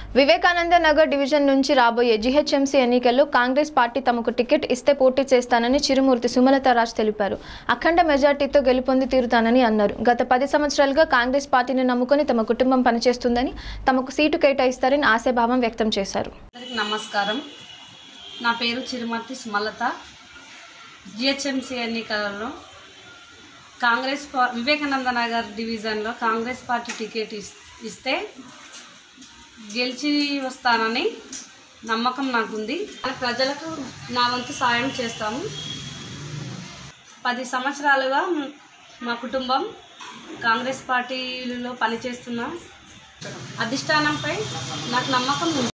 Vivekananda Nagar division నుంచి రాబోయే GHMC ఎన్నికల్లో కాంగ్రెస్ పార్టీ తమకు టికెట్ ఇస్తే పోటీ చేస్తానని చిరుమూర్తి సుమలతారాజ్ తెలిపారు అఖండ మెజార్టీతో గెలుపొంది తీరుతానని అన్నారు గత పది సంవత్సరాలుగా కాంగ్రెస్ పార్టీని నమ్ముకొని తమ కుటుంబం పనిచేస్తుందని తమకు సీటు కేటాయిస్తారని ఆశాభావం వ్యక్తం చేశారు అందరికి నమస్కారం నా పేరు చిరుమర్తి సుమలత జిహెచ్ఎంసీ ఎన్నికలలో కాంగ్రెస్ పా- వివేకానంద నగర్ డివిజన్లో కాంగ్రెస్ పార్టీ టికెట్ ఇస్- ఇస్తే గెలిచి వస్తానని నమ్మకం నాకుంది ప్రజలకు నా వంతు సాయం చేస్తాము పది సంవత్సరాలుగా మ్- మా కుటుంబం కాంగ్రెస్ పార్టీలో పనిచేస్తున్నాం అధిష్టానంపై నాకు నమ్మకం ఉంది